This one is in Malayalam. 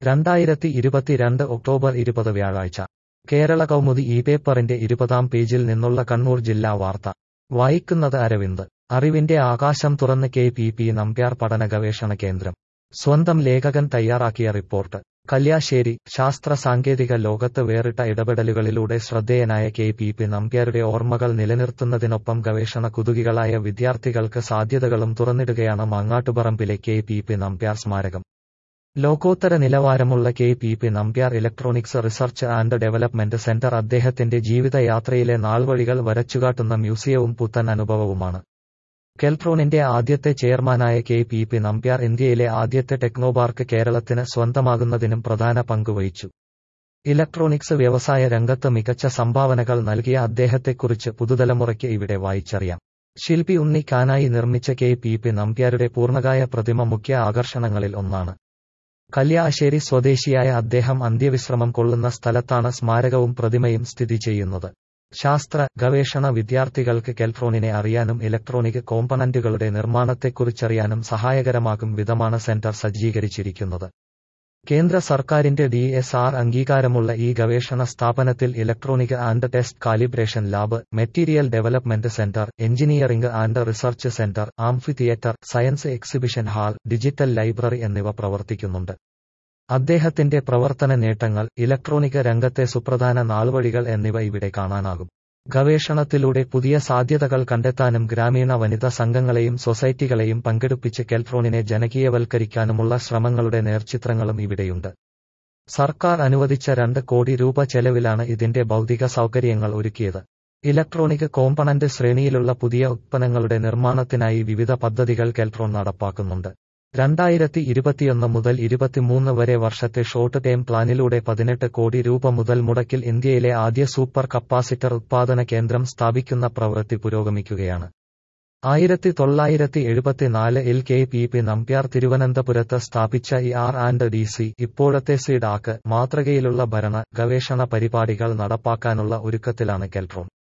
രണ്ടായിരത്തി ഇരുപത്തിരണ്ട് ഒക്ടോബർ ഇരുപത് വ്യാഴാഴ്ച കേരള കൗമുദി ഈ പേപ്പറിന്റെ ഇരുപതാം പേജിൽ നിന്നുള്ള കണ്ണൂർ ജില്ലാ വാർത്ത വായിക്കുന്നത് അരവിന്ദ് അറിവിന്റെ ആകാശം തുറന്ന് കെ പി പി നമ്പ്യാർ പഠന ഗവേഷണ കേന്ദ്രം സ്വന്തം ലേഖകൻ തയ്യാറാക്കിയ റിപ്പോർട്ട് കല്യാശ്ശേരി ശാസ്ത്ര സാങ്കേതിക ലോകത്ത് വേറിട്ട ഇടപെടലുകളിലൂടെ ശ്രദ്ധേയനായ കെ പി പി നമ്പ്യാരുടെ ഓർമ്മകൾ നിലനിർത്തുന്നതിനൊപ്പം ഗവേഷണ കുതുകികളായ വിദ്യാർത്ഥികൾക്ക് സാധ്യതകളും തുറന്നിടുകയാണ് മാങ്ങാട്ടുപറമ്പിലെ കെ പി പി നമ്പ്യാർ സ്മാരകം ലോകോത്തര നിലവാരമുള്ള K P P Nambiar electronics research and development centre അദ്ദേഹത്തിന്റെ ജീവിതയാത്രയിലെ നാൾവഴികൾ വരച്ചുകാട്ടുന്ന മ്യൂസിയവും പുത്തൻ അനുഭവവുമാണ് കെൽട്രോണിന്റെ ആദ്യത്തെ ചെയർമാനായ കെ പി പി നമ്പ്യാർ ഇന്ത്യയിലെ ആദ്യത്തെ ടെക്നോപാർക്ക് കേരളത്തിന് സ്വന്തമാകുന്നതിനും പ്രധാന പങ്കുവഹിച്ചു ഇലക്ട്രോണിക്സ് വ്യവസായ രംഗത്ത് മികച്ച സംഭാവനകൾ നൽകിയ അദ്ദേഹത്തെക്കുറിച്ച് പുതുതലമുറയ്ക്ക് ഇവിടെ വായിച്ചറിയാം ശില്പി ഉണ്ണി കാനായി നിർമ്മിച്ച കെ പി പി നമ്പ്യാരുടെ പൂർണ്ണകായ പ്രതിമ മുഖ്യ ആകർഷണങ്ങളിൽ ഒന്നാണ് കല്യാശ്ശേരി സ്വദേശിയായ അദ്ദേഹം അന്ത്യവിശ്രമം കൊള്ളുന്ന സ്ഥലത്താണ് സ്മാരകവും പ്രതിമയും സ്ഥിതി ചെയ്യുന്നത് ശാസ്ത്ര ഗവേഷണ വിദ്യാർത്ഥികൾക്ക് കെൽട്രോണിനെ അറിയാനും ഇലക്ട്രോണിക് കോമ്പണന്റുകളുടെ നിർമ്മാണത്തെക്കുറിച്ചറിയാനും സഹായകരമാകും വിധമാണ് സെന്റർ സജ്ജീകരിച്ചിരിക്കുന്നത് കേന്ദ്ര സർക്കാരിന്റെ ഡി എസ് ആർ അംഗീകാരമുള്ള ഈ ഗവേഷണ സ്ഥാപനത്തിൽ electronic and test calibration lab material development centre engineering and research centre amphitheatre science exhibition hall digital library എന്നിവ പ്രവർത്തിക്കുന്നുണ്ട് അദ്ദേഹത്തിന്റെ പ്രവർത്തന നേട്ടങ്ങൾ ഇലക്ട്രോണിക് രംഗത്തെ സുപ്രധാന നാൾവഴികൾ എന്നിവ ഇവിടെ കാണാനാകും ഗവേഷണത്തിലൂടെ പുതിയ സാധ്യതകൾ കണ്ടെത്താനും ഗ്രാമീണ വനിതാ സംഘങ്ങളെയും സൊസൈറ്റികളെയും പങ്കെടുപ്പിച്ച് കെൽട്രോണിനെ ജനകീയവൽക്കരിക്കാനുമുള്ള ശ്രമങ്ങളുടെ നേർചിത്രങ്ങളും ഇവിടെയുണ്ട് സർക്കാർ അനുവദിച്ച രണ്ട് കോടി രൂപ ചെലവിലാണ് ഇതിന്റെ ഭൗതിക സൗകര്യങ്ങൾ ഒരുക്കിയത് ഇലക്ട്രോണിക് കോമ്പണന്റ് ശ്രേണിയിലുള്ള പുതിയ ഉത്പന്നങ്ങളുടെ നിർമ്മാണത്തിനായി വിവിധ പദ്ധതികൾ കെൽട്രോൺ നടപ്പാക്കുന്നുണ്ട് രണ്ടായിരത്തി ഇരുപത്തിയൊന്ന് മുതൽ ഇരുപത്തിമൂന്ന് വരെ വർഷത്തെ ഷോർട്ട് ടേം പ്ലാനിലൂടെ പതിനെട്ട് കോടി രൂപ മുതൽ മുടക്കിൽ ഇന്ത്യയിലെ ആദ്യ സൂപ്പർ കപ്പാസിറ്റർ ഉത്പാദന കേന്ദ്രം സ്ഥാപിക്കുന്ന പ്രവൃത്തി പുരോഗമിക്കുകയാണ് ആയിരത്തി തൊള്ളായിരത്തി എഴുപത്തിനാല് L K P P Nambiar തിരുവനന്തപുരത്ത് സ്ഥാപിച്ച E R and D C ഇപ്പോഴത്തെ സിഡാക്ക് മാതൃകയിലുള്ള ഭരണ ഗവേഷണ പരിപാടികൾ നടപ്പാക്കാനുള്ള ഒരുക്കത്തിലാണ് കെൽട്രോൺ